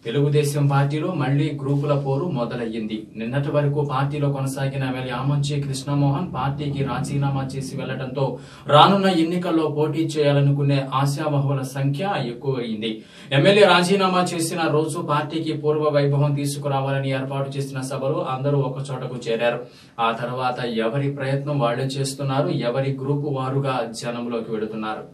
తెలుగుదేశం పార్టీలో మళ్లీ గ్రూపుల పోరు మొదలయ్యింది నిన్నటి వరకు పార్టీలో కొనసాగిన ఎమ్మెల్యే ఆమంచి కృష్ణమోహన్ పార్టీకి రాజీనామా చేసి వెళ్లడంతో రానున్న ఎన్నికల్లో పోటీ చేయాలనుకునే ఆశావహుల సంఖ్య ఎక్కువయింది ఎమ్మెల్యే రాజీనామా చేసిన రోజు పార్టీకి పూర్వ వైభవం తీసుకురావాలని ఏర్పాటు చేసిన సభలో అందరూ ఒక చోటకు చేరారు ఆ తర్వాత ఎవరి ప్రయత్నం వాళ్లే చేస్తున్నారు ఎవరి గ్రూపు వారుగా జనంలోకి వెడుతున్నారు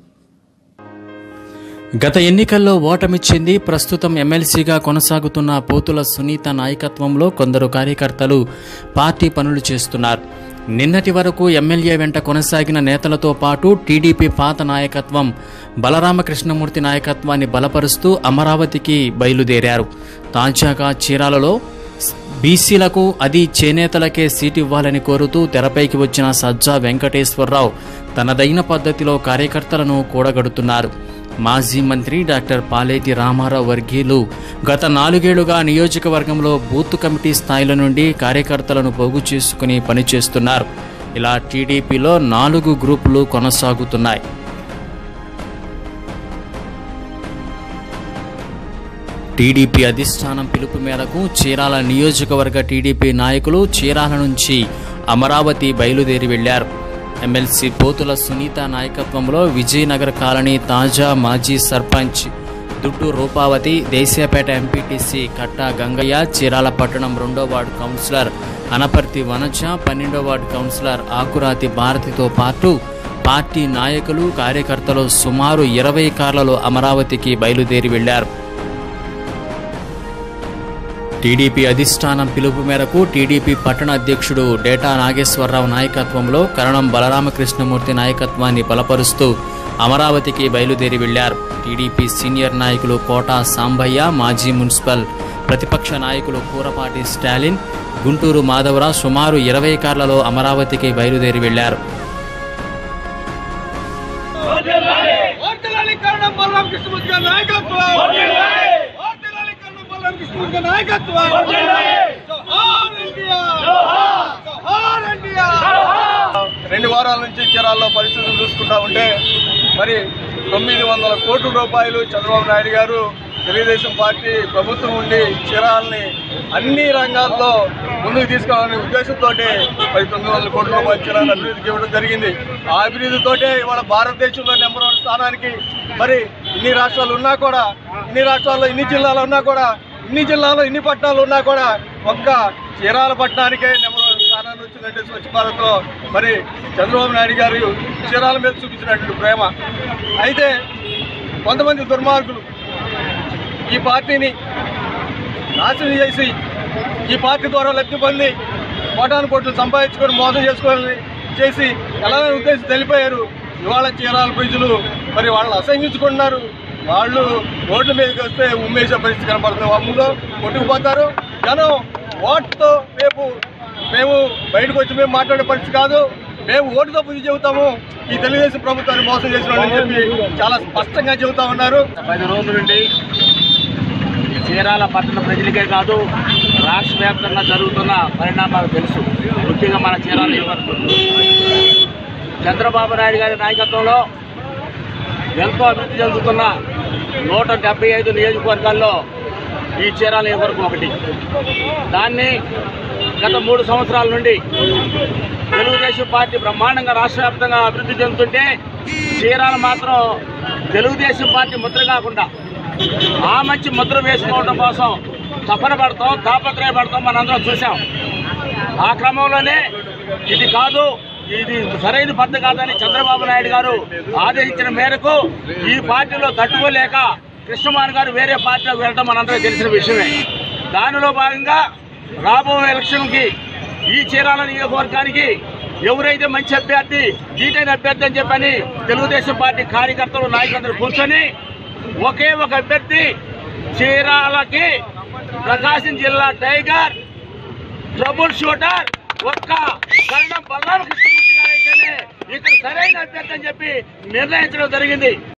గత ఎన్నికల్లో ఓటమిచ్చింది ప్రస్తుతం ఎమ్మెల్సీగా కొనసాగుతున్న పోతుల సునీత నాయకత్వంలో కొందరు కార్యకర్తలు పార్టీ పనులు చేస్తున్నారు నిన్నటి వరకు ఎమ్మెల్యే వెంట కొనసాగిన నేతలతో పాటు టీడీపీ పాత నాయకత్వం బలరామకృష్ణమూర్తి నాయకత్వాన్ని బలపరుస్తూ అమరావతికి బయలుదేరారు తాజాగా చీరాలలో బీసీలకు అది చేనేతలకే సీటు ఇవ్వాలని కోరుతూ తెరపైకి వచ్చిన సజ్జా వెంకటేశ్వరరావు తనదైన పద్ధతిలో కార్యకర్తలను కూడగడుతున్నారు మాజీ మంత్రి డాక్టర్ పాలేటి రామారావు వర్గీయులు గత నాలుగేళ్లుగా నియోజకవర్గంలో బూత్ కమిటీ స్థాయిల నుండి కార్యకర్తలను పోగు చేసుకుని పనిచేస్తున్నారు ఇలా టీడీపీలో నాలుగు గ్రూపులు కొనసాగుతున్నాయి టీడీపీ అధిష్టానం పిలుపు మేరకు చీరాల నియోజకవర్గ టీడీపీ నాయకులు చీరాల నుంచి అమరావతి బయలుదేరి వెళ్లారు ఎమ్మెల్సీ పోతుల సునీత నాయకత్వంలో విజయనగర్ కాలనీ తాజా మాజీ సర్పంచ్ దుడ్డు రూపావతి దేశాపేట ఎంపీటీసీ కట్టా గంగయ్య చీరాల పట్టణం రెండో వార్డు కౌన్సిలర్ అనపర్తి వనజ పన్నెండో వార్డు కౌన్సిలర్ ఆకురాతి భారతితో పాటు పార్టీ నాయకులు కార్యకర్తలు సుమారు ఇరవై కార్లలో అమరావతికి బయలుదేరి వెళ్లారు టీడీపీ అధిష్టానం పిలుపు మేరకు టీడీపీ పట్టణ అధ్యక్షుడు డేటా నాగేశ్వరరావు నాయకత్వంలో కరణం బలరామకృష్ణమూర్తి నాయకత్వాన్ని బలపరుస్తూ అమరావతికి బయలుదేరి వెళ్లారు టీడీపీ సీనియర్ నాయకులు కోటా సాంబయ్య మాజీ మున్సిపల్ ప్రతిపక్ష నాయకులు కూరపాటి స్టాలిన్ గుంటూరు మాధవరావు సుమారు ఇరవై కార్లలో అమరావతికి బయలుదేరి వెళ్లారు ఓటలాలి కారణం బలరాం కృష్ణమూర్తి గారి నాయకత్వం ఓటలాలి కారణం బలరాం కృష్ణమూర్తి గారి నాయకత్వం జోహార్ ఇండియా జోహార్ ఇండియా రెండు వారాల నుంచి చీరాల్లో పరిస్థితులు చూసుకుంటా ఉంటే మరి తొమ్మిది వందల కోట్ల రూపాయలు చంద్రబాబు నాయుడు గారు తెలుగుదేశం పార్టీ ప్రభుత్వం ఉండి చీరాలని అన్ని రంగాల్లో ముందుకు తీసుకెళ్లాలనే ఉద్దేశంతో మరి తొమ్మిది వందల కోట్ల రూపాయలు చీరాలను అభివృద్ధికి ఇవ్వడం జరిగింది ఆ అభివృద్ధితోటే ఇవాళ భారతదేశంలో నెంబర్ వన్ స్థానానికి మరి ఇన్ని రాష్ట్రాలు ఉన్నా కూడా ఇన్ని రాష్ట్రాల్లో ఇన్ని జిల్లాలు ఉన్నా కూడా ఇన్ని జిల్లాలో ఇన్ని పట్టణాలు ఉన్నా కూడా ఒక్క చీరాల పట్టణానికే నెంబర్ వన్ స్థానాన్ని వచ్చిందంటే స్వచ్ఛ భారత్లో మరి చంద్రబాబు నాయుడు గారు చీరాల మీద చూపించినటువంటి ప్రేమ అయితే కొంతమంది దుర్మార్గులు ఈ పార్టీని నాశనం చేసి ఈ పార్టీ ద్వారా లబ్ధి పొంది కోటాను కోట్లు సంపాదించుకొని మోసం చేసుకోవాలని చేసి ఎలా ఉద్దేశం తెలిపారు ఇవాళ చీరాల ప్రజలు మరి వాళ్ళని అసహించుకుంటున్నారు వాళ్ళు రోడ్ల మీదకి వస్తే ఉమ్మేసే పరిస్థితి కనపడుతుంది అమ్ములో కొట్టుకుపోతారు జనం ఓటుతో రేపు మేము బయటకు వచ్చి మేము మాట్లాడే పరిస్థితి కాదు మేము ఓటుతో బుద్ధి చెబుతాము ఈ తెలుగుదేశం ప్రభుత్వాన్ని మోసం చేసిన వాళ్ళని చెప్పి చాలా స్పష్టంగా చెబుతా ఉన్నారు పది రోజుల నుండి ఈ చీరాల పట్టణ ప్రజలకే కాదు రాష్ట్ర వ్యాప్తంగా జరుగుతున్న పరిణామాలు తెలుసు ముఖ్యంగా మన చీరాల నియోజకవర్గం చంద్రబాబు నాయుడు గారి నాయకత్వంలో ఎంతో అభివృద్ధి చెందుతున్న నూట డెబ్బై ఐదు నియోజకవర్గాల్లో ఈ చీరాల నియోజకవర్గం ఒకటి దాన్ని గత మూడు సంవత్సరాల నుండి తెలుగుదేశం పార్టీ బ్రహ్మాండంగా రాష్ట్ర వ్యాప్తంగా అభివృద్ధి చెందుతుంటే చీరాల మాత్రం తెలుగుదేశం పార్టీ ముద్ర కాకుండా ఆ మంచి ముద్ర వేసుకోవడం కోసం తపన పడతాం తాపత్రయపడతాం మనందరం చూసాం ఆ క్రమంలోనే ఇది కాదు ఇది సరైన పద్ధతి కాదని చంద్రబాబు నాయుడు గారు ఆదేశించిన మేరకు ఈ పార్టీలో తట్టుకోలేక కృష్ణమాన్ గారు వేరే పార్టీలోకి వెళ్ళడం మనందరికీ తెలిసిన విషయమే దానిలో భాగంగా రాబోయే ఎలక్షన్కి ఈ చీరాల నియోజకవర్గానికి ఎవరైతే మంచి అభ్యర్థి జీటైన అభ్యర్థి అని చెప్పని తెలుగుదేశం పార్టీ కార్యకర్తలు నాయకులందరూ కూర్చొని ఒకే ఒక అభ్యర్థి చీరాలకి ప్రకాశం జిల్లా టైగర్ ట్రబుల్ షూటర్ ఒక్క కరణం బలరామ కృష్ణమూర్తి గారైతేనే ఇక్కడ సరైన అభ్యర్థి అని చెప్పి నిర్ణయించడం జరిగింది